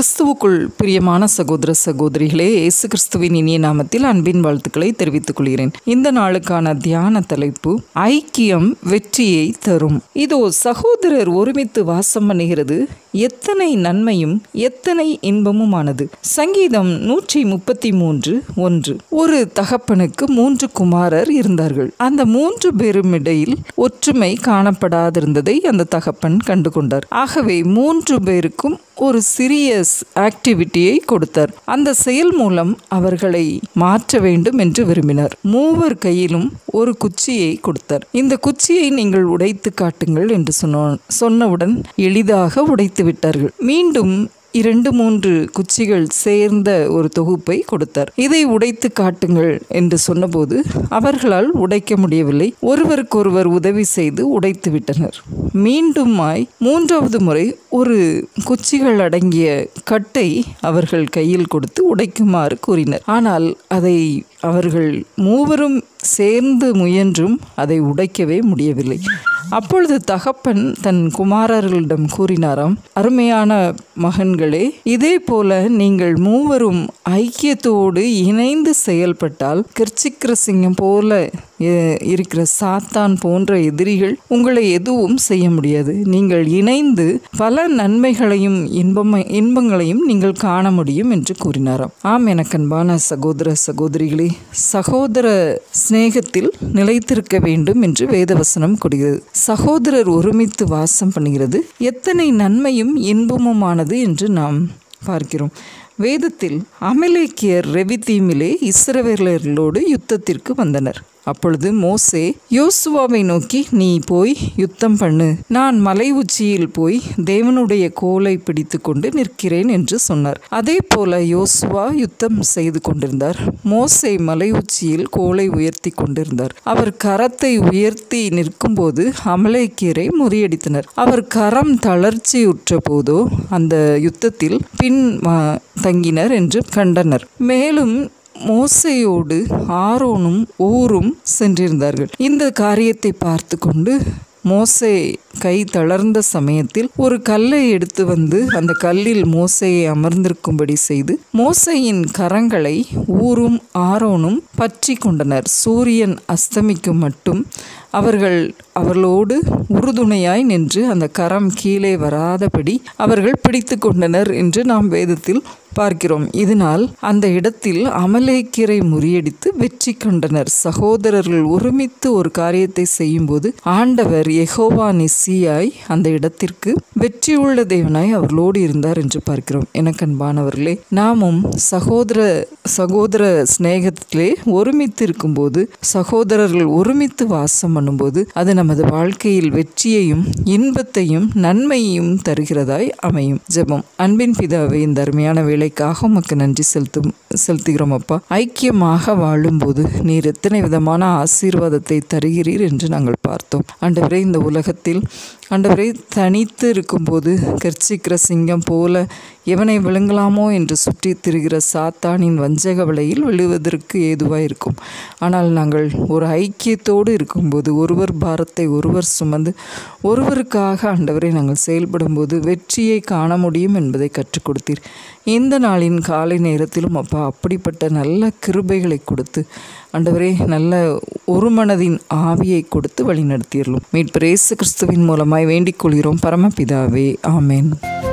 கிறிஸ்துவுக்குள் பிரியமான சகோதர சகோதரிகளே இயேசு கிறிஸ்துவின் இனிய நாமத்தில் அன்பின் வாழ்த்துக்களை தெரிவித்துக் கொள்கிறேன் இந்த நாளுக்கான தியான தலைப்பு ஐக்கியம் வெற்றியை தரும் இதோ சகோதரர் ஒருமித்து வாசம் பண்ணுகிறது எத்தனை நன்மையும் எத்தனை இன்பமுமானது சங்கீதம் நூற்றி முப்பத்தி மூன்று ஒன்று ஒரு தகப்பனுக்கு மூன்று குமாரர் இருந்தார்கள் அந்த மூன்று பேரும் இடையில் ஒற்றுமை காணப்படாதிருந்ததை அந்த தகப்பன் கண்டுகொண்டார் ஆகவே மூன்று பேருக்கும் ஒரு சிறிய ஆக்டிவிட்டியை கொடுத்தார் அந்த செயல் மூலம் அவர்களை மாற்ற வேண்டும் என்று விரும்பினார் மூவர் கையிலும் ஒரு குச்சியை கொடுத்தார் இந்த குச்சியை நீங்கள் உடைத்து காட்டுங்கள் என்று சொன்ன சொன்னவுடன் எளிதாக உடைத்து விட்டார்கள் மீண்டும் இரண்டு மூன்று குச்சிகள் சேர்ந்த ஒரு தொகுப்பை கொடுத்தார் இதை உடைத்து காட்டுங்கள் என்று சொன்னபோது அவர்களால் உடைக்க முடியவில்லை ஒருவருக்கொருவர் உதவி செய்து உடைத்து விட்டனர் மீண்டுமாய் மூன்றாவது முறை ஒரு குச்சிகள் அடங்கிய கட்டை அவர்கள் கையில் கொடுத்து உடைக்குமாறு கூறினர் ஆனால் அதை அவர்கள் மூவரும் சேர்ந்து முயன்றும் அதை உடைக்கவே முடியவில்லை அப்பொழுது தகப்பன் தன் குமாரர்களிடம் கூறினாராம் அருமையான மகன்களே இதே போல நீங்கள் மூவரும் ஐக்கியத்தோடு இணைந்து செயல்பட்டால் கிர்ச்சிக்கிற சிங்கம் போல எ- இருக்கிற சாத்தான் போன்ற எதிரிகள் உங்களை எதுவும் செய்ய முடியாது நீங்கள் இணைந்து பல நன்மைகளையும் இன்பம் இன்பங்களையும் நீங்கள் காண முடியும் என்று கூறினாராம் ஆம் எனக்கு அன்பான சகோதர சகோதரிகளே சகோதர சிநேகத்தில் நிலைத்திருக்க வேண்டும் என்று வேதவசனம் கூறுகிறது சகோதரர் ஒருமித்து வாசம் பண்ணுகிறது எத்தனை நன்மையும் இன்பமுமானது என்று நாம் பார்க்கிறோம் வேதத்தில் அமலேக்கியர் ரெவிதீமிலே இஸ்ரவேலர்களோடு யுத்தத்திற்கு வந்தனர் அப்பொழுது மோசே யோசுவாவை நோக்கி நீ போய் யுத்தம் பண்ணு நான் மலை உச்சியில் போய் தேவனுடைய கோலை பிடித்து கொண்டு நிற்கிறேன் என்று சொன்னார் அதே போல யோசுவா யுத்தம் செய்து கொண்டிருந்தார் மோசே மலை உச்சியில் கோலை உயர்த்தி கொண்டிருந்தார் அவர் கரத்தை உயர்த்தி நிற்கும்போது அமலேக்கியரை முறியடித்தனர் அவர் கரம் தளர்ச்சியுற்ற போதோ அந்த யுத்தத்தில் பின் வா- தங்கினர் என்று கண்டனர் மேலும் மோசையோடு ஆரோனும் ஊரும் சென்றிருந்தார்கள் இந்த காரியத்தை பார்த்து கொண்டு மோசே கை தளர்ந்த சமயத்தில் ஒரு கல்லை எடுத்து வந்து அந்த கல்லில் மோசையை அமர்ந்திருக்கும்படி செய்து மோசையின் கரங்களை ஊரும் ஆரோனும் பற்றி கொண்டனர் சூரியன் அஸ்தமிக்கும் மட்டும் அவர்கள் அவர்களோடு உறுதுணையாய் நின்று அந்த கரம் கீழே வராதபடி அவர்கள் பிடித்து கொண்டனர் என்று நாம் வேதத்தில் பார்க்கிறோம் இதனால் அந்த இடத்தில் அமலேக்கியரை முறியடித்து வெற்றி கண்டனர் சகோதரர்கள் ஒருமித்து ஒரு காரியத்தை செய்யும்போது ஆண்டவர் யெகோவா நிசியாய் அந்த இடத்திற்கு வெற்றியுள்ள தேவனாய் அவர்களோடு இருந்தார் என்று பார்க்கிறோம் எனக்கு அன்பானவர்களே நாமும் சகோதர சகோதர சிநேகத்திலே ஒருமித்து இருக்கும்போது சகோதரர்கள் ஒருமித்து வாசம் பண்ணும்போது அது நமது வாழ்க்கையில் வெற்றியையும் இன்பத்தையும் நன்மையையும் தருகிறதாய் அமையும் ஜெபம் அன்பின் பிதாவே இந்த அருமையான வேலைக்காக உமக்கு நன்றி செலுத்தும் செலுத்துகிறோம் அப்பா ஐக்கியமாக வாழும்போது நீர் எத்தனை விதமான ஆசீர்வாதத்தை தருகிறீர் என்று நாங்கள் பார்த்தோம் ஆண்டவரே இந்த உலகத்தில் ஆண்டவரே தனித்து இருக்கும்போது கர்ச்சிக்கிற சிங்கம் போல எவனை விழுங்கலாமோ என்று சுற்றி திரிகிற சாத்தானின் வஞ்சக வலையில் விழுவதற்கு ஏதுவாக இருக்கும் ஆனால் நாங்கள் ஒரு ஐக்கியத்தோடு இருக்கும்போது ஒருவர் பாரத்தை ஒருவர் சுமந்து ஒருவருக்காக ஆண்டவரை நாங்கள் செயல்படும்போது வெற்றியை காண முடியும் என்பதை கற்றுக் கொடுத்தீர் இந்த நாளின் காலை நேரத்திலும் அப்பா அப்படிப்பட்ட நல்ல கிருபைகளை கொடுத்து ஆண்டவரே நல்ல ஒரு மனதின் ஆவியை கொடுத்து வழிநடத்தியறலும் மீட்பர் இயேசு கிறிஸ்துவின் மூலமாய் வேண்டிக் கொள்கிறோம் பரமபிதாவே ஆமென்